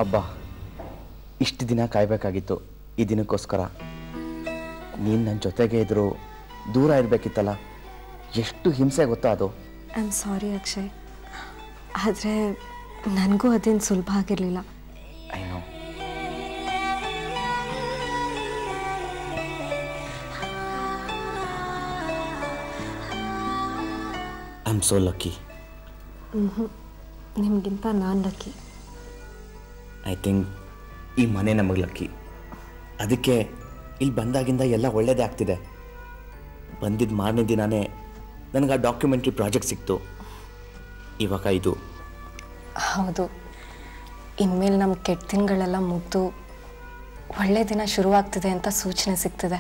ಅಬ್ಬಾ ಇಷ್ಟು ದಿನ ಕಾಯಬೇಕಾಗಿತ್ತು ಈ ದಿನಕ್ಕೋಸ್ಕರ ನೀನು ನನ್ನ ಜೊತೆಗೆ ಇದ್ರು ದೂರ ಇರಬೇಕಿತ್ತಲ್ಲ ಎಷ್ಟು ಹಿಂಸೆ ಗೊತ್ತಾ ಅದು ಐ ಆಮ್ ಸಾರಿ ಅಕ್ಷಯ್ ಆದರೆ ನನಗೂ ಅದೇನು ಸುಲಭ ಆಗಿರಲಿಲ್ಲ I know I am so lucky ನಿಮಗಿಂತ ನಾನು ಲಕ್ಕಿ ಐ ಥಿಂಕ್ ಈ ಮನೆ ನಮಗೆ ಲಕ್ಕಿ ಅದಕ್ಕೆ ಇಲ್ಲಿ ಬಂದಾಗಿಂದ ಎಲ್ಲ ಒಳ್ಳೇದೇ ಆಗ್ತಿದೆ ಬಂದಿದ್ದ ಮಾರನೇ ದಿನಾನೇ ನನಗೆ ಆ ಡಾಕ್ಯುಮೆಂಟ್ರಿ ಪ್ರಾಜೆಕ್ಟ್ ಸಿಕ್ತು ಇವಾಗ ಇದು ಹೌದು ಇನ್ಮೇಲೆ ನಮ್ಮ ಕೆಟ್ಟ ದಿನಗಳೆಲ್ಲ ಮುಗ್ದು ಒಳ್ಳೆ ದಿನ ಶುರುವಾಗ್ತಿದೆ ಅಂತ ಸೂಚನೆ ಸಿಗ್ತಿದೆ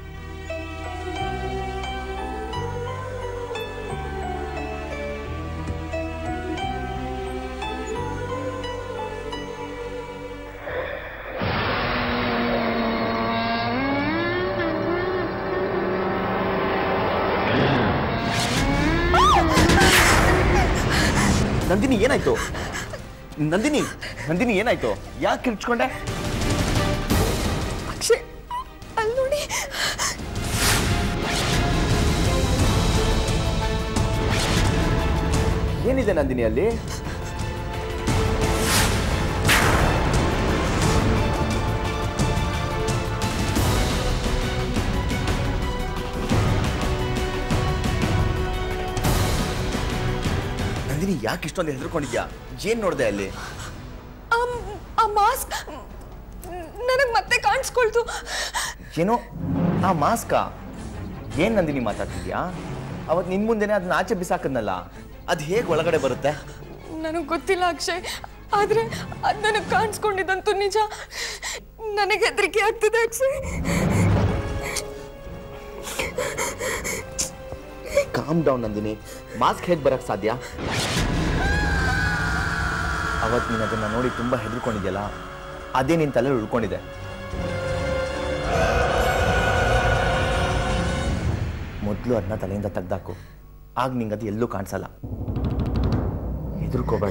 ನಂದಿನಿ ಏನಾಯ್ತು ನಂದಿನಿ ನಂದಿನಿ ಏನಾಯ್ತು ಯಾಕೆ ಕಿರ್ಚ್ಕೊಂಡೆ ಅಕ್ಷಯ್ ಅಲ್ಲಿ ನೋಡಿ ಏನಿದೆ ನಂದಿನಿ ಅಲ್ಲಿ ನಂದಿನಿ ಯಾಕೆ ಇಷ್ಟೊಂದು ಹೆದರ್ಕೊಂಡಿದ್ಯಾ ಏನ್ ನೋಡ್ದೆ ಅಲ್ಲಿ ಆ ಮಾಸ್ಕ್ ನನಗೆ ಮತ್ತೆ ಕಾಣಿಸ್ಕೊಳ್ತು ಏನು ಆ ಮಾಸ್ಕಾ ಏನ್ ನಂದಿನಿ ಮಾತಾಡ್ತಿದ್ಯಾ ಅವತ್ ನಿನ್ ಮುಂದೆನೆ ಅದನ್ನ ಆಚೆ ಬಿಸಾಕದ್ನಲ್ಲ ಅದು ಹೇಗೆ ಒಳಗಡೆ ಬರುತ್ತೆ ನನಗೆ ಗೊತ್ತಿಲ್ಲ ಅಕ್ಷಯ್ ಆದರೆ ಅದು ನನಗೆ ಕಾಣಿಸ್ಕೊಂಡಿದ್ದಂತೂ ನಿಜ ನನಗೆ ಹೆದರಿಕೆ ಆಗ್ತಿದೆ Akshay calm down Nandini mask ಹೇಗೆ ಬರಕ್ ಸಾಧ್ಯ ಅವತ್ತು ನೀನು ಅದನ್ನ ನೋಡಿ ತುಂಬಾ ಹೆದರ್ಕೊಂಡಿದ್ಯಲ್ಲ ಅದೇ ನಿನ್ ತಲೆ ಉಳ್ಕೊಂಡಿದೆ ಮೊದಲು ಅದನ್ನ ತಲೆಯಿಂದ ತೆಗ್ದಾಕು ಆಗ ನಿಂಗೆ ಅದು ಎಲ್ಲೂ ಕಾಣಿಸಲ್ಲ ಹೆದರ್ಕೋಬೇಡ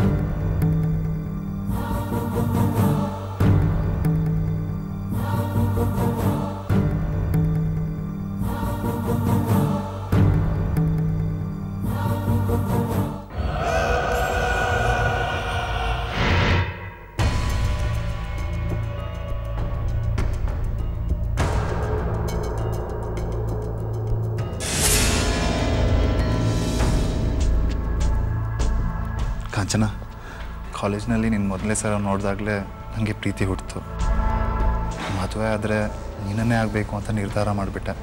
ಕಾಂಚನ ಕಾಲೇಜ್ನಲ್ಲಿ ನಿನ್ನ ಮೊದಲನೇ ಸಲ ನೋಡಿದಾಗಲೇ ನನಗೆ ಪ್ರೀತಿ ಹುಟ್ಟಿತು ಮದುವೆ ಆದರೆ ನೀನನ್ನೇ ಆಗಬೇಕು ಅಂತ ನಿರ್ಧಾರ ಮಾಡಿಬಿಟ್ಟೆ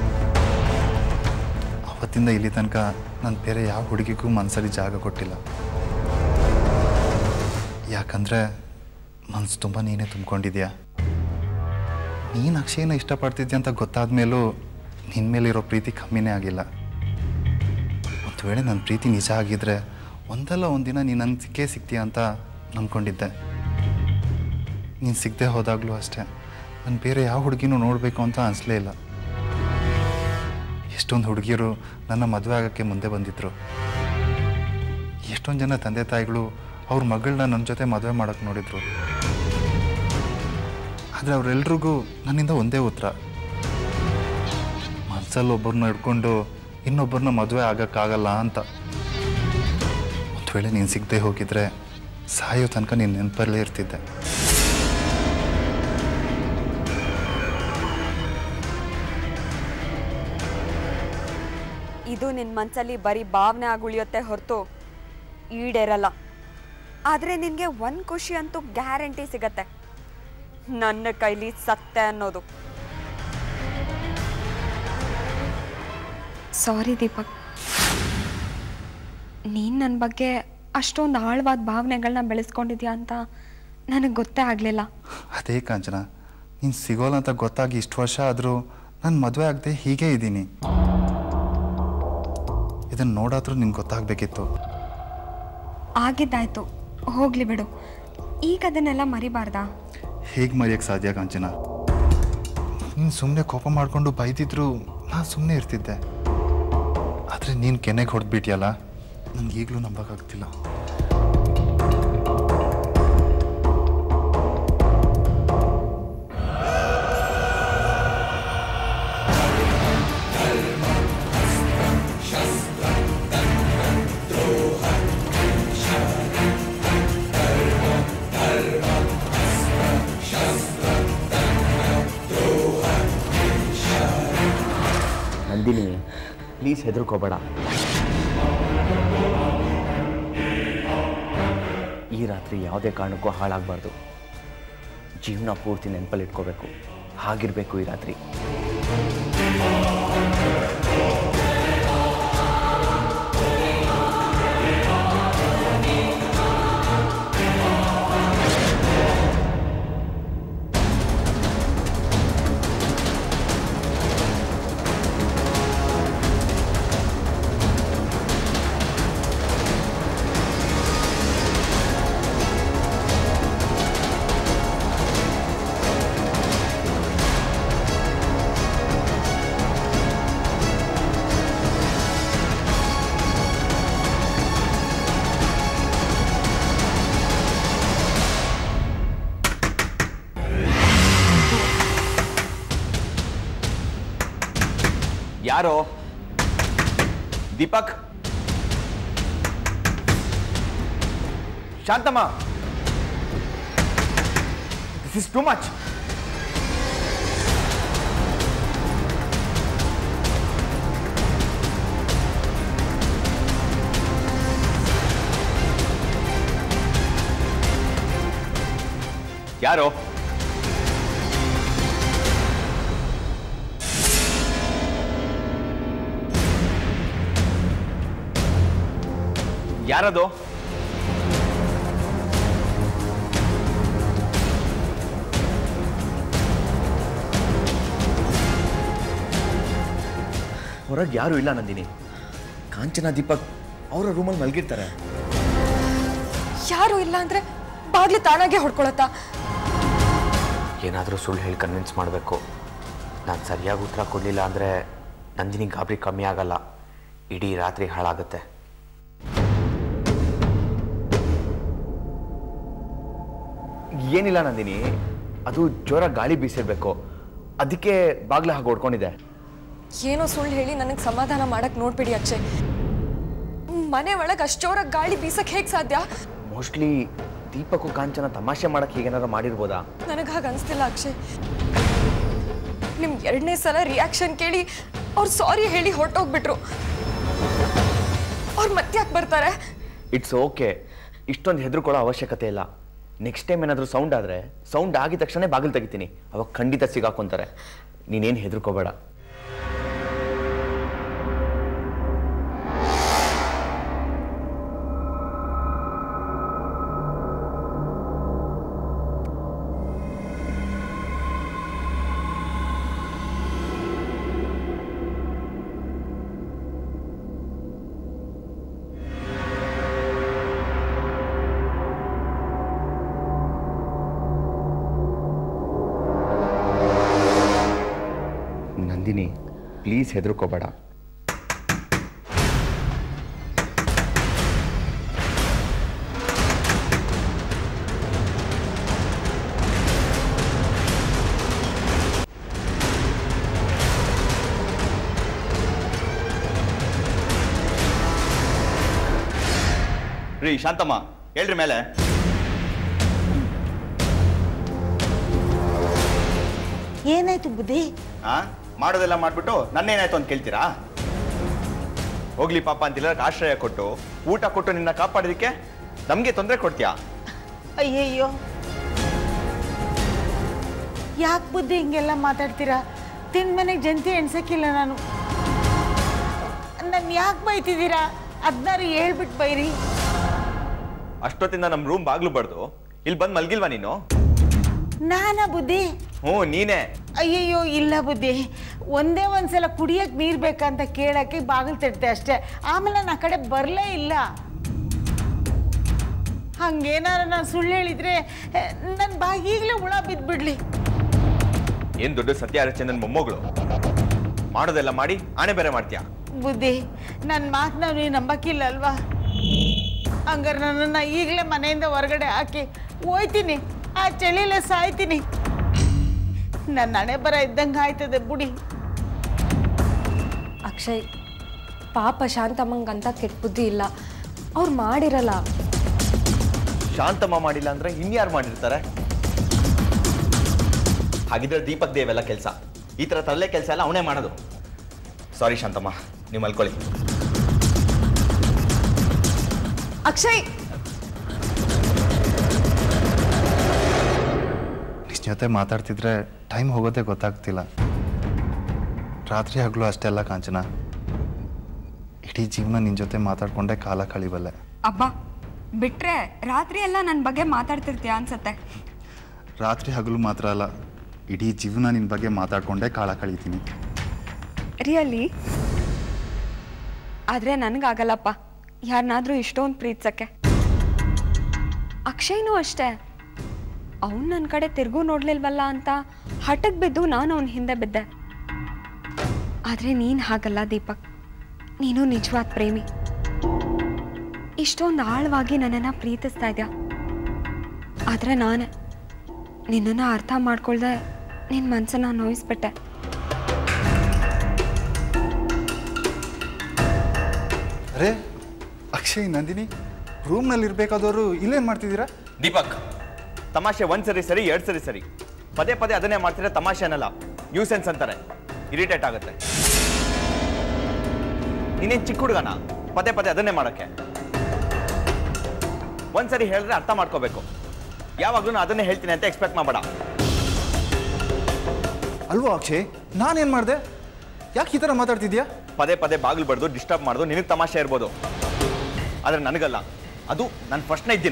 ಅವತ್ತಿಂದ ಇಲ್ಲಿ ತನಕ ನಾನು ಬೇರೆ ಯಾವ ಹುಡುಗಿಗೂ ಮನಸ್ಸಲ್ಲಿ ಜಾಗ ಕೊಟ್ಟಿಲ್ಲ ಯಾಕಂದರೆ ಮನಸ್ಸು ತುಂಬ ನೀನೇ ತುಂಬ್ಕೊಂಡಿದ್ಯಾ ನೀನು ಅಕ್ಷಯನ ಇಷ್ಟಪಡ್ತಿದ್ಯಾ ಅಂತ ಗೊತ್ತಾದ ಮೇಲೂ ನಿನ್ನ ಮೇಲಿರೋ ಪ್ರೀತಿ ಕಮ್ಮಿನೇ ಆಗಿಲ್ಲ ಒಂದು ವೇಳೆ ನನ್ನ ಪ್ರೀತಿ ನಿಜ ಆಗಿದ್ರೆ ಒಂದಲ್ಲ ಒಂದಿನ ನೀನು ನಂಗೆ ಸಿಕ್ಕೇ ಸಿಗ್ತೀಯ ಅಂತ ನಂಬ್ಕೊಂಡಿದ್ದೆ ನೀನು ಸಿಗದೆ ಹೋದಾಗಲೂ ಅಷ್ಟೇ ನಾನು ಬೇರೆ ಯಾವ ಹುಡುಗಿನೂ ನೋಡಬೇಕು ಅಂತ ಅನಿಸ್ಲೇ ಇಲ್ಲ ಎಷ್ಟೊಂದು ಹುಡುಗಿಯರು ನನ್ನ ಮದುವೆ ಆಗೋಕ್ಕೆ ಮುಂದೆ ಬಂದಿದ್ದರು ಎಷ್ಟೊಂದು ಜನ ತಂದೆ ತಾಯಿಗಳು ಅವ್ರ ಮಗಳನ್ನ ನನ್ನ ಜೊತೆ ಮದುವೆ ಮಾಡೋಕ್ಕೆ ನೋಡಿದ್ರು ಆದರೆ ಅವರೆಲ್ರಿಗೂ ನನ್ನಿಂದ ಒಂದೇ ಉತ್ತರ ಮನಸ್ಸಲ್ಲಿ ಒಬ್ಬರನ್ನ ಹಿಡ್ಕೊಂಡು ಇನ್ನೊಬ್ಬರನ್ನ ಮದುವೆ ಆಗೋಕ್ಕಾಗಲ್ಲ ಅಂತ ಒಂದು ವೇಳೆ ನೀನು ಸಿಗದೆ ಹೋಗಿದ್ರೆ ಸಾಯೋ ತನಕ ನೀನು ನೆನಪಲ್ಲೇ ಇರ್ತಿದ್ದೆ ಇದು ನಿನ್ನ ಮನಸ್ಸಲ್ಲಿ ಬರೀ ಭಾವನೆ ಆಗುಳಿಯುತ್ತೆ ಹೊರತು ಈಡೇರಲ್ಲ ಆದರೆ ನಿನಗೆ ಒಂದು ಖುಷಿ ಅಂತೂ ಗ್ಯಾರಂಟಿ ಸಿಗತ್ತೆ ನನ್ನ ಕೈಲಿ ಸತ್ತೆ ಅನ್ನೋದು ಸಾರಿ ದೀಪಕ್ ನೀನು ನನ್ನ ಬಗ್ಗೆ ಅಷ್ಟೊಂದು ಆಳವಾದ ಭಾವನೆಗಳನ್ನ ಬೆಳೆಸ್ಕೊಂಡಿದ್ಯಾ ಅಂತ ನನಗೆ ಗೊತ್ತೇ ಆಗಲಿಲ್ಲ ಅದೇ ಕಾಂಚನ ನೀನು ಸಿಗೋಲ್ಲ ಅಂತ ಗೊತ್ತಾಗಿ ಇಷ್ಟು ವರ್ಷ ಆದರೂ ನಾನು ಮದುವೆ ಆಗದೆ ಹೀಗೆ ಇದ್ದೀನಿ ಇದನ್ನು ನೋಡಾದ್ರೂ ನಿನ್ಗೆ ಗೊತ್ತಾಗಬೇಕಿತ್ತು ಆಗಿದ್ದಾಯ್ತು ಹೋಗ್ಲಿ ಬಿಡು ಈಗ ಅದನ್ನೆಲ್ಲ ಮರಿಬಾರ್ದಾ ಹೇಗೆ ಮರೆಯೋಕ್ಕೆ ಸಾಧ್ಯ ಕಾಂಚನ ನೀನು ಸುಮ್ಮನೆ ಕೋಪ ಮಾಡಿಕೊಂಡು ಬೈದಿದ್ರು ನಾನು ಸುಮ್ಮನೆ ಇರ್ತಿದ್ದೆ ಆದರೆ ನೀನು ಕೆನೆಗೆ ಹೊಡೆದ್ಬಿಟ್ಯಲ್ಲ ನನಗೆ ಈಗಲೂ ನಂಬೋಕ್ಕಾಗ್ತಿಲ್ಲ ಪ್ಲೀಸ್ ಹೆದರ್ಕೋಬೇಡ ಈ ರಾತ್ರಿ ಯಾವುದೇ ಕಾರಣಕ್ಕೂ ಹಾಳಾಗಬಾರ್ದು ಜೀವನ ಪೂರ್ತಿ ನೆನಪಲ್ಲಿ ಇಟ್ಕೋಬೇಕು ಹಾಗಿರಬೇಕು ಈ ರಾತ್ರಿ ಯಾರೋ Deepak Shantamma this is too much ಯಾರೋ ಯಾರದು ಹೊರಗೆ ಯಾರು ಇಲ್ಲ ನಂದಿನಿ ಕಾಂಚನ ದೀಪಕ್ ಅವರ ರೂಮಲ್ಲಿ ಮಲಗಿರ್ತಾರೆ ಯಾರು ಇಲ್ಲ ಅಂದ್ರೆ ಬಾಗ್ಲು ತಾನಾಗೆ ಹೊಡ್ಕೊಳತ್ತಾ ಏನಾದರೂ ಸುಳ್ಳು ಹೇಳಿ ಕನ್ವಿನ್ಸ್ ಮಾಡಬೇಕು ನಾನು ಸರಿಯಾಗಿ ಉತ್ತರ ಕೊಡಲಿಲ್ಲ ಅಂದರೆ ನಂದಿನಿ ಗಾಬರಿ ಕಮ್ಮಿ ಆಗಲ್ಲ ಇಡೀ ರಾತ್ರಿ ಹಾಳಾಗುತ್ತೆ ಏನಿಲ್ಲ ನಂದಿನಿ ಅದು ಜೋರ ಗಾಳಿ ಬೀಸಿರ್ಬೇಕು ಅದಕ್ಕೆ ಬಾಗ್ಲ ಹಾಗೆ ಹೊಡ್ಕೊಂಡಿದೆ ಏನೋ ಸುಳ್ಳು ಹೇಳಿ ನನಗೆ ಸಮಾಧಾನ ಮಾಡಕ್ ನೋಡ್ಬೇಡಿ ಅಕ್ಷಯ್ ಮನೆ ಒಳಗೆ ಅಷ್ಟು ಜೋರಾಗಿ ಗಾಳಿ ಬೀಸಕ್ ಹೇಗೆ ಸಾಧ್ಯ ಮೋಸ್ಟ್ಲಿ ದೀಪಕ್ಕು ಕಾಂಚನ ತಮಾಷೆ ಮಾಡಕ್ಕೆ ಹೀಗೇನಾದ್ರು ಮಾಡಿರ್ಬೋದಾ ನನಗೆ ಹಾಗೆ ಅನಿಸ್ತಿಲ್ಲ ಅಕ್ಷಯ್ ನಿಮ್ ಎರಡನೇ ಸಲ ರಿಯಾಕ್ಷನ್ ಕೇಳಿ ಅವ್ರು ಸಾರಿ ಹೇಳಿ ಹೊರಟೋಗ್ಬಿಟ್ರು ಅವ್ರು ಮತ್ತೆ ಯಾಕೆ ಬರ್ತಾರೆ ಇಟ್ಸ್ ಓಕೆ ಇಷ್ಟೊಂದು ಹೆದರ್ಕೊಳ್ಳೋ ಅವಶ್ಯಕತೆ ಇಲ್ಲ ನೆಕ್ಸ್ಟ್ ಟೈಮ್ ಏನಾದರೂ ಸೌಂಡ್ ಆದರೆ ಸೌಂಡ್ ಆಗಿದ ತಕ್ಷಣ ಬಾಗಿಲು ತೆಗಿತೀನಿ ಅವಾಗ ಖಂಡಿತ ಸಿಗಾಕೊಂತಾರೆ ನೀನೇನು ಹೆದರ್ಕೋಬೇಡ ನಂದಿನಿ ಪ್ಲೀಸ್ ಹೆದರ್ಕೋಬೇಡ ರೀ ಶಾಂತಮ್ಮ ಹೇಳ್ರಿ ಮೇಲೆ ಏನಾಯ್ತು ಬುದ್ಧಿ ಆ ಮಾಡೋದೆಲ್ಲ ಮಾಡ್ಬಿಟ್ಟು ನನ್ನೇನಾಯ್ತು ಅಂತ ಕೇಳ್ತೀರಾ ಹೋಗ್ಲಿ ಪಾಪ ಅಂತಿಲ್ಲ ಆಶ್ರಯ ಕೊಟ್ಟು ಊಟ ಕೊಟ್ಟು ನಿನ್ನ ಕಾಪಾಡೋದಕ್ಕೆ ನಮಗೆ ತೊಂದರೆ ಕೊಡ್ತೀಯಾ ಅಯ್ಯಯ್ಯೋ ಯಾಕೆ ಬುದ್ಧಿ ಹಿಂಗೆಲ್ಲ ಮಾತಾಡ್ತೀರಾ ತಿಂದ ಮನೆಗೆ ಜಂತಿ ಎಣ್ಸಕ್ಕಿಲ್ಲ ನಾನು ನನ್ನ ಯಾಕೆ ಬೈತಿದ್ದೀರಾ ಅದನ್ನಾರು ಹೇಳ್ಬಿಟ್ಟು ಬೈರಿ ಅಷ್ಟೊತ್ತಿಂದ ನಮ್ಮ ರೂಮ್ ಬಾಗ್ಲು ಬಡ್ದು ಇಲ್ಲಿ ಬಂದು ಮಲ್ಗಿಲ್ವಾ ನೀನು ನಾನಾ ಬುದ್ಧಿ ಹ್ಞೂ ನೀನೇ ಅಯ್ಯಯ್ಯೋ ಇಲ್ಲ ಬುದ್ಧಿ ಒಂದೇ ಒಂದ್ಸಲ ಕುಡಿಯಕ್ಕೆ ನೀರು ಬೇಕಂತ ಕೇಳಕ್ಕೆ ಬಾಗಿಲು ತಟ್ಟೆ ಅಷ್ಟೇ ಆಮೇಲೆ ನಾನು ಆ ಕಡೆ ಬರಲೇ ಇಲ್ಲ ಹಂಗೇನಾರ ನಾನು ಸುಳ್ಳು ಹೇಳಿದ್ರೆ ನನ್ನ ಬಾಗಿ ಈಗಲೇ ಹುಳ ಬಿದ್ದುಬಿಡ್ಲಿ ಏನ್ ದೊಡ್ಡ ಸತ್ಯ ಹರಿಶ್ಚಂದ್ರನ್ ಮೊಮ್ಮಗಳು ಮಾಡೋದೆಲ್ಲ ಮಾಡಿ ಆಣೆ ಬೇರೆ ಮಾಡ್ತೀಯಾ ಬುದ್ಧಿ ನನ್ನ ಮಾತನ್ನ ನೀವು ನಂಬಕ್ಕಿಲ್ಲ ಅಲ್ವಾ ಹಂಗಾರೆ ನನ್ನನ್ನು ಈಗಲೇ ಮನೆಯಿಂದ ಹೊರಗಡೆ ಹಾಕಿ ಹೋಯ್ತೀನಿ ಆ ಚಳಿಲೇ ಸಾಯ್ತೀನಿ ನನ್ನ ಹಣೆ ಬರ ಇದ್ದಂಗೆ ಆಯ್ತದೆ ಬುಡಿ ಅಕ್ಷಯ್ ಪಾಪ ಶಾಂತಮ್ಮಂಗಂತ ಕೆಟ್ಟ ಬುದ್ಧಿ ಇಲ್ಲ ಅವ್ರು ಮಾಡಿರಲ್ಲ ಶಾಂತಮ್ಮ ಮಾಡಿಲ್ಲ ಅಂದ್ರೆ ಇನ್ಯಾರು ಮಾಡಿರ್ತಾರೆ ಹಾಗಿದ್ರೆ ದೀಪಕ್ ದೇವೆಲ್ಲ ಕೆಲಸ ಈ ಥರ ತರಲೆ ಕೆಲಸ ಎಲ್ಲ ಅವನೇ ಮಾಡೋದು ಸಾರಿ ಶಾಂತಮ್ಮ ನೀವು ಮಲ್ಕೊಳ್ಳಿ ಅಕ್ಷಯ್ ನಿನ್ನ ಜೊತೆ ಮಾತಾಡ್ತಿದ್ರೆ ಟೈಮ್ ಹೋಗೋದೇ ಗೊತ್ತಾಗ್ತಿಲ್ಲ ರಾತ್ರಿ ಹಗಲು ಅಷ್ಟೆಲ್ಲ ಕಾಂಚನ ಇಡೀ ಜೀವನ ನಿನ್ನ ಜೊತೆ ಮಾತಾಡ್ಕೊಂಡೇ ಕಾಲ ಕಳಿಬಲ್ಲೆ ಅಬ್ಬಾ ಬಿಟ್ರೆ ರಾತ್ರಿ ಎಲ್ಲ ನನ್ನ ಬಗ್ಗೆ ಮಾತಾಡ್ತಿರ್ತೀಯ ಅನ್ಸತ್ತೆ ರಾತ್ರಿ ಹಗಲು ಮಾತ್ರ ಅಲ್ಲ ಇಡೀ ಜೀವನ ನಿನ್ನ ಬಗ್ಗೆ ಮಾತಾಡ್ಕೊಂಡೇ ಕಾಲ ಕಳೀತೀನಿ ರಿಯಲಿ ಆದರೆ ನನಗಾಗಲ್ಲಪ್ಪ ಯಾರನ್ನಾದ್ರೂ ಇಷ್ಟೊಂದು ಪ್ರೀತಿಸಕ್ಕೆ ಅಕ್ಷಯ್ನೂ ಅಷ್ಟೇ ಅವನು ನನ್ನ ಕಡೆ ತಿರುಗೂ ನೋಡ್ಲಿಲ್ವಲ್ಲ ಅಂತ ಹಠಕ್ಕೆ ಬಿದ್ದು ನಾನು ಅವನ ಹಿಂದೆ ಬಿದ್ದೆ ಆದರೆ ನೀನು ಹಾಗಲ್ಲ ದೀಪಕ್ ನೀನು ನಿಜವಾದ ಪ್ರೇಮಿ ಇಷ್ಟೊಂದು ಆಳವಾಗಿ ನನ್ನನ್ನು ಪ್ರೀತಿಸ್ತಾ ಇದೆಯಾ ಆದರೆ ನಾನೇ ನಿನ್ನನ್ನು ಅರ್ಥ ಮಾಡ್ಕೊಳ್ದೆ ನಿನ್ನ ಮನಸ್ಸನ್ನ ನೋಯಿಸ್ಬಿಟ್ಟೆ ಅರೇ ಅಕ್ಷಯ್ ನಂದಿನಿ ರೂಮ್ನಲ್ಲಿ ಇರಬೇಕಾದವರು ಇಲ್ಲೇನು ಮಾಡ್ತಿದ್ದೀರಾ ದೀಪಕ್ ತಮಾಷೆ ಒಂದ್ ಸರಿ ಸರಿ ಎರಡ್ ಸರಿ ಸರಿ ಪದೇ ಪದೇ ಅದನ್ನೇ ಮಾಡ್ತಿದ್ರೆ ತಮಾಷೆ ಅನ್ನಲ್ಲ ನ್ಯೂಸೆನ್ಸ್ ಅಂತಾರೆ ಇರಿಟೇಟ್ ಆಗುತ್ತೆ ನೀನೇನ್ ಚಿಕ್ಕ ಹುಡುಗನ ಪದೇ ಪದೇ ಅದನ್ನೇ ಮಾಡಕ್ಕೆ ಒಂದ್ಸರಿ ಹೇಳಿದ್ರೆ ಅರ್ಥ ಮಾಡ್ಕೋಬೇಕು ಯಾವಾಗ್ಲೂ ಅದನ್ನೇ ಹೇಳ್ತೀನಿ ಅಂತ ಎಕ್ಸ್ಪೆಕ್ಟ್ ಮಾಡಬೇಡ ಅಲ್ವೋ ಅಕ್ಷಯ್ ನಾನೇನು ಮಾಡಿದೆ ಯಾಕೆ ಈ ಥರ ಮಾತಾಡ್ತಿದ್ಯಾ ಪದೇ ಪದೇ ಬಾಗಿಲು ಬಡ್ದು ಡಿಸ್ಟರ್ಬ್ ಮಾಡೋದು ನಿನಗೆ ತಮಾಷೆ ಇರ್ಬೋದು ಆದ್ರೆ ನನಗಲ್ಲ ಅದು ನನ್ನ ಫಸ್ಟ್ನೇ ದಿನ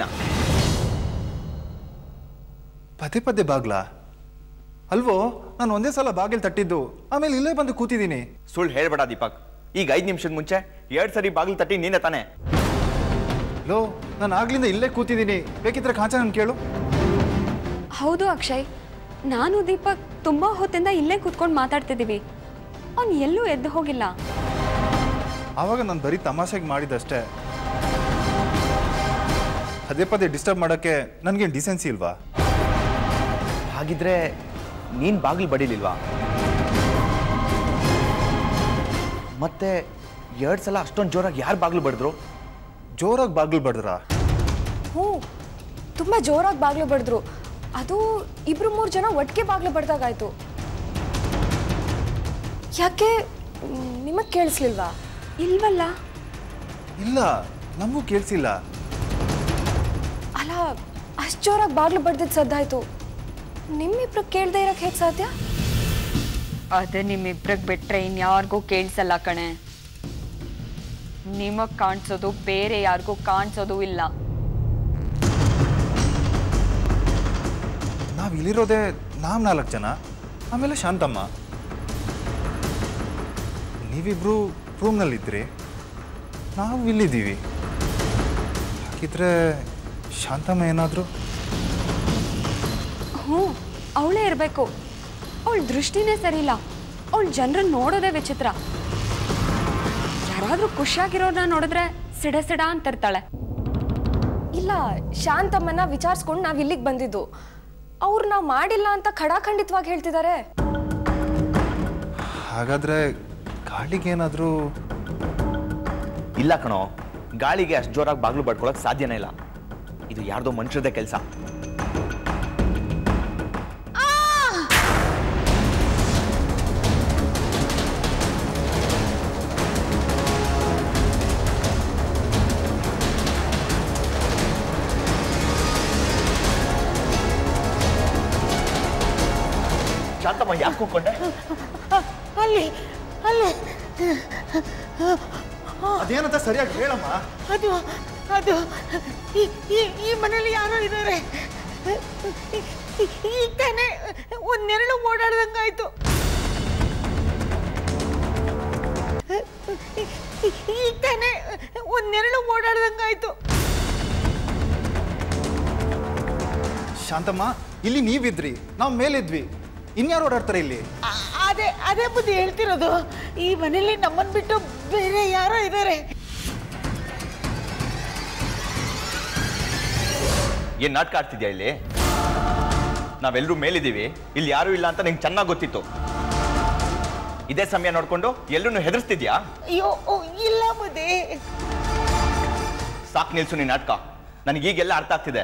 ಪದೇ ಪದೇ ಬಾಗ್ಲಾ ಅಲ್ವೋ ನಾನು ಒಂದೇ ಸಲ ಬಾಗಿಲು ತಟ್ಟಿದ್ದು ಆಮೇಲೆ ಇಲ್ಲೇ ಬಂದು ಕೂತಿದ್ದೀನಿ ಸುಳ್ಳು ಹೇಳ್ಬೇಡ ದೀಪಕ್ ಈಗ ಐದು ನಿಮಿಷದ ಮುಂಚೆ ಎರಡ್ ಸರಿ ಬಾಗಿಲು ತಟ್ಟಿ ನೀನೆ ತಾನೆ ಲೋ ನಾನು ಆಗ್ಲಿಂದ ಇಲ್ಲೇ ಕೂತಿದ್ದೀನಿ ಬೇಕಿದ್ರೆ ಕಾಂಚ ನಾನು ಕೇಳು ಹೌದು ಅಕ್ಷಯ್ ನಾನು ದೀಪಕ್ ತುಂಬಾ ಹೊತ್ತಿಂದ ಇಲ್ಲೇ ಕೂತ್ಕೊಂಡು ಮಾತಾಡ್ತಿದ್ದೀವಿ ಅವ್ನು ಎಲ್ಲೂ ಎದ್ದು ಹೋಗಿಲ್ಲ ಆವಾಗ ನಾನು ಬರೀ ತಮಾಷೆಗೆ ಮಾಡಿದಷ್ಟೇ ಪದೇ ಪದೇ ಡಿಸ್ಟರ್ಬ್ ಮಾಡೋಕ್ಕೆ ನನಗೇನು ಡಿಸೆನ್ಸಿ ಇಲ್ವಾ ಹಾಗಿದ್ರೆ ನೀನ್ ಬಾಗಿಲು ಬಡಿಲಿಲ್ವಾ ಮತ್ತೆ ಎರಡ್ ಸಲ ಅಷ್ಟೊಂದು ಜೋರಾಗಿ ಯಾರು ಬಾಗಿಲು ಬಡಿದ್ರು ಜೋರಾಗಿ ಬಾಗಿಲು ಬಡ್ದ್ರಾ ಹ್ಞೂ ತುಂಬ ಜೋರಾಗಿ ಬಾಗ್ಲು ಬಡಿದ್ರು ಅದು ಇಬ್ರು ಮೂರು ಜನ ಒಟ್ಟಿಗೆ ಬಾಗ್ಲು ಬಡ್ದಾಗಾಯ್ತು ಯಾಕೆ ನಿಮಗೆ ಕೇಳಿಸ್ಲಿಲ್ವಾ ಇಲ್ವಲ್ಲ ಇಲ್ಲ ನಮಗೂ ಕೇಳಿಸಿಲ್ಲ ಅಲ್ಲ ಅಷ್ಟು ಜೋರಾಗಿ ಬಾಗ್ಲು ಬಡ್ದಿದ್ದು ಸದ್ದಾಯ್ತು ನಿಮ್ಮಿಬ್ರು ಕೇಳದೆ ಇರೋಕ್ಕೆ ಹೇಗೆ ಸಾಧ್ಯ ಅದೇ ನಿಮ್ಮಿಬ್ರಿಗೆ ಬಿಟ್ರೆ ಇನ್ಯಾರಿಗೂ ಕೇಳಿಸಲ್ಲ ಕಣೆ ನಿಮಗ್ ಕಾಣಿಸೋದು ಬೇರೆ ಯಾರಿಗೂ ಕಾಣಿಸೋದು ಇಲ್ಲ ನಾವು ಇಲ್ಲಿರೋದೇ ನಾವು ನಾಲ್ಕು ಜನ ಆಮೇಲೆ ಶಾಂತಮ್ಮ ನೀವಿಬ್ರು ರೂಮ್ನಲ್ಲಿದ್ರಿ ನಾವು ಇಲ್ಲಿದ್ದೀವಿ ಹಾಗಿದ್ರೆ ಶಾಂತಮ್ಮ ಏನಾದರೂ ಹ್ಞೂ ಅವಳೇ ಇರಬೇಕು ಅವಳ ದೃಷ್ಟಿನೇ ಸರಿ ಇಲ್ಲ ಅವಳು ಜನರನ್ನ ನೋಡೋದೇ ವಿಚಿತ್ರ ಯಾರಾದ್ರೂ ಖುಷಿಯಾಗಿರೋರ್ನ ನೋಡಿದ್ರೆ ಸಿಡ ಸಿಡ ಅಂತಿರ್ತಾಳೆ ಇಲ್ಲ ಶಾಂತಮ್ಮನ ವಿಚಾರಿಸ್ಕೊಂಡು ನಾವು ಇಲ್ಲಿಗೆ ಬಂದಿದ್ದು ಅವ್ರು ನಾವು ಮಾಡಿಲ್ಲ ಅಂತ ಖಡಾಖಂಡಿತವಾಗಿ ಹೇಳ್ತಿದ್ದಾರೆ ಹಾಗಾದರೆ ಗಾಳಿಗೇನಾದರೂ ಇಲ್ಲ ಕಣೋ ಗಾಳಿಗೆ ಅಷ್ಟು ಜೋರಾಗಿ ಬಾಗಿಲು ಬಡ್ಕೊಳಕ್ ಸಾಧ್ಯನೇ ಇಲ್ಲ ಇದು ಯಾರ್ದೋ ಮನುಷ್ಯರದೇ ಕೆಲಸ ಶಾಂತಮ್ಮ ಯಾಕೆ ಕೂತ್ಕೊಂಡೆ ಅಲ್ಲಿ ಅಲ್ಲಿ ಅದೇನಂತ ಸರಿಯಾಗಿ ಹೇಳಮ್ಮ ಅದು ಅದು ಈ ಈ- ಈ ಮನೇಲಿ ಯಾರೋ ಇದ್ದಾರೆ ಈಗ ತಾನೇ ಒಂದ್ ನೆರಳು ಓಡಾಡ್ದಂಗಾಯ್ತು ಈಗ ತಾನೇ ಒಂದ್ ನೆರಳು ಓಡಾಡ್ದಂಗಾಯ್ತು ಶಾಂತಮ್ಮ ಇಲ್ಲಿ ನೀವಿದ್ರಿ ನಾವು ಮೇಲಿದ್ವಿ ಇನ್ಯಾರು ಓಡಾಡ್ತಾರೆ ಇಲ್ಲಿ ಆ- ಅದೇ ಅದೇ ಬುದ್ಧಿ ಹೇಳ್ತಿರೋದು ಈ ಮನೇಲಿ ನಮ್ಮನ್ ಬಿಟ್ಟು ಬೇರೆ ಯಾರೋ ಇದ್ದಾರೆ ಏನ್ ನಾಟಕ ಆಡ್ತಿದ್ಯಾ ಇಲ್ಲಿ ನಾವೆಲ್ಲರೂ ಮೇಲಿದ್ದೀವಿ ಇಲ್ಲಿ ಯಾರೂ ಇಲ್ಲ ಅಂತ ನಿಂಗೆ ಚೆನ್ನಾಗಿ ಗೊತ್ತಿತ್ತು ಇದೇ ಸಮಯ ನೋಡ್ಕೊಂಡು ಎಲ್ಲರೂ ಹೆದರ್ಸ್ತಿದ್ಯಾ ಅಯ್ಯೋ ಓ, ಇಲ್ಲ ಬುದ್ಧಿ ಸಾಕ್ ನಿಲ್ಸು ನೀನ್ ನಾಟಕ ನನಗೀಗೆಲ್ಲ ಅರ್ಥ ಆಗ್ತಿದೆ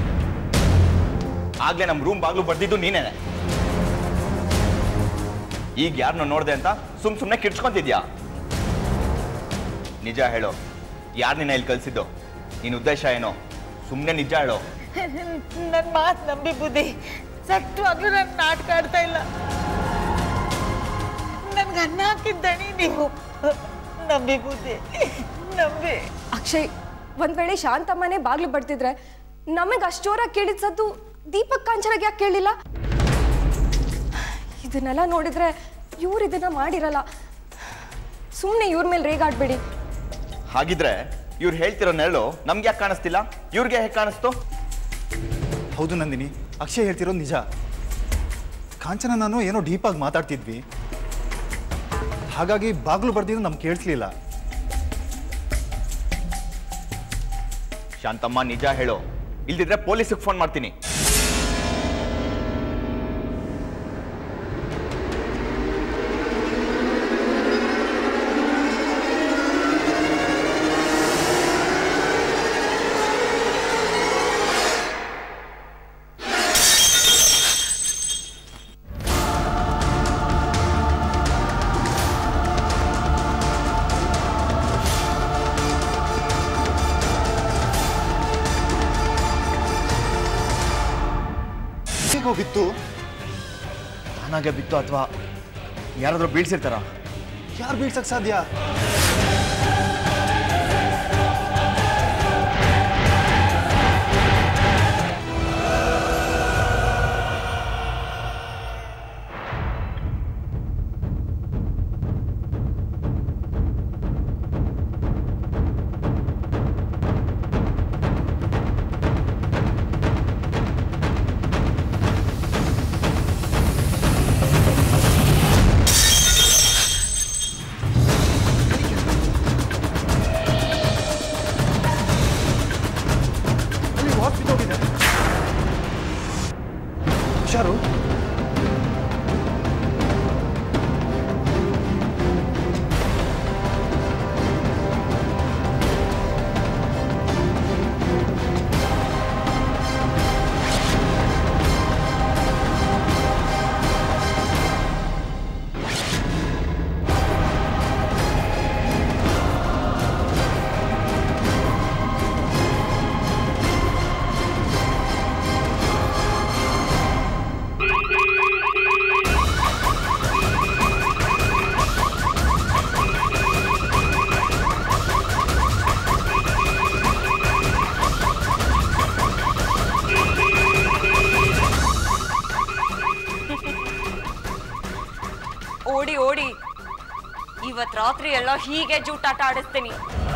ಆಗ್ಲೇ ನಮ್ಮ ರೂಮ್ ಬಾಗ್ಲು ಬರ್ದಿದ್ದು ನೀನೇನೆ ಈಗ ಯಾರನ್ನ ನೋಡ್ದೆ ಅಂತ ಸುಮ್ ಸುಮ್ಮನೆ ಕಿಡ್ಸ್ಕೊಂತಿದ್ಯಾ ನಿಜ ಹೇಳು ಯಾರು ನಿನ್ನ ಇಲ್ಲಿ ಕಳ್ಸಿದ್ದು ನಿನ್ನ ಉದ್ದೇಶ ಏನೋ ಸುಮ್ಮನೆ ನಿಜ ಹೇಳು ನನ್ನ ಮಾತು ನಂಬಿ ಬುದ್ಧಿ ಸತ್ವಾಗ್ಲೂ ನಾನು ನಾಟಕ ಆಡ್ತಾ ಇಲ್ಲ ನನ್ಗೆ ಅನ್ನ ಹಾಕಿದ್ದಣಿ ನೀವು ನಂಬಿ ಬುದ್ಧಿ ನಂಬಿ ಅಕ್ಷಯ್ ಒಂದ್ ವೇಳೆ ಶಾಂತಮ್ಮನೇ ಬಾಗ್ಲು ಬಡ್ತಿದ್ರೆ ನಮಗೆ ಅಷ್ಟು ಜೋರಾಗಿ ಕೇಳಿದ ಸದ್ದು ದೀಪಕ್ ಕಾಂಚನಾಗ್ ಯಾಕೆ ಕೇಳಿಲ್ಲ ಇದನ್ನೆಲ್ಲ ನೋಡಿದ್ರೆ ಇವ್ರು ಇದನ್ನ ಮಾಡಿರಲ್ಲ ಸುಮ್ಮನೆ ಇವ್ರ ಮೇಲೆ ರೇಗಾಡ್ಬೇಡಿ ಹಾಗಿದ್ರೆ ಇವ್ರು ಹೇಳ್ತಿರೋ ನೆರಳು ನಮ್ಗೆ ಯಾಕೆ ಕಾಣಿಸ್ತಿಲ್ಲ ಇವ್ರಿಗೆ ಹೇಗೆ ಕಾಣಿಸ್ತು ಹೌದು ನಂದಿನಿ ಅಕ್ಷಯ್ ಹೇಳ್ತಿರೋದು ನಿಜ ಕಾಂಚನ ನಾನು ಏನೋ ಡೀಪಾಗಿ ಮಾತಾಡ್ತಿದ್ವಿ ಹಾಗಾಗಿ ಬಾಗ್ಲು ಬರ್ದಿದ್ದು ನಮ್ಗೆ ಕೇಳಿಸ್ಲಿಲ್ಲ ಶಾಂತಮ್ಮ ನಿಜ ಹೇಳು ಇಲ್ದಿದ್ರೆ ಪೊಲೀಸಿಗೆ ಫೋನ್ ಮಾಡ್ತೀನಿ ಹೇಗೋ ಬಿತ್ತು ತಾನಾಗೆ ಬಿತ್ತು ಅಥವಾ ಯಾರಾದ್ರೂ ಬೀಳ್ಸಿರ್ತಾರ ಯಾರು ಬೀಳ್ಸಕ್ ಸಾಧ್ಯ ಅಲ್ಲಿ ವಾಚ್ ಬಿದ್ದೋಗಿದೆ ಹುಷಾರು ಓಡಿ ಓಡಿ ಇವತ್ ರಾತ್ರಿ ಎಲ್ಲ ಹೀಗೆ ಜೂಟಾಟ ಆಡಿಸ್ತೀನಿ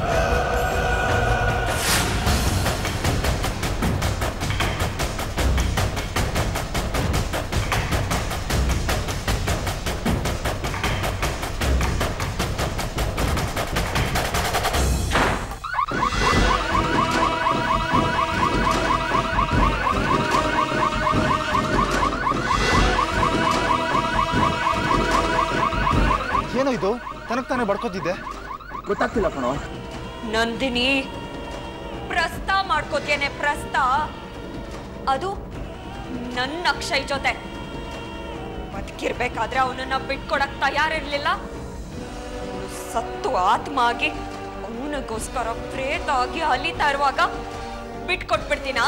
ಏನೋ ಇದು ತನಕ್ ತಾನೇ ಬಡ್ಕೋತಿದ್ದೆ ಗೊತ್ತಾಗ್ತಿಲ್ಲ ಕಣೋ ನಂದಿನಿ ಪ್ರಸ್ತ ಮಾಡ್ಕೋತೇನೆ ಪ್ರಸ್ತ ಅದು ನನ್ನ ಅಕ್ಷಯ್ ಜೊತೆ ಬದುಕಿರ್ಬೇಕಾದ್ರೆ ಅವನನ್ನ ಬಿಟ್ಕೊಡಕ್ ತಯಾರಿರ್ಲಿಲ್ಲ ಅವ್ನು ಸತ್ತು ಆತ್ಮ ಆಗಿ ಅವನಿಗೋಸ್ಕರ ಪ್ರೇತ ಆಗಿ ಅಲಿತಾ ಇರುವಾಗ ಬಿಟ್ಕೊಟ್ಬಿಡ್ತೀನಾ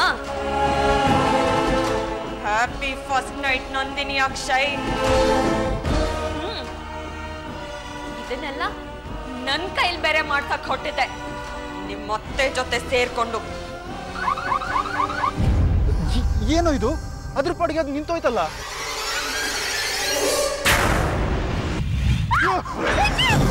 happy first night Nandini Akshay ಹ್ಮ್ ಇದನ್ನೆಲ್ಲ ನನ್ ಕೈಲಿ ಬೇರೆ ಮಾಡ್ಸಕ್ ಹೊಟ್ಟಿದ್ದೆ ನಿಮ್ಮತ್ತೆ ಜೊತೆ ಸೇರ್ಕೊಂಡು ಏನೋ ಇದು ಅದ್ರ ಪಾಡಿಗೆ ಅದು ನಿಂತೋಯ್ತಲ್ಲ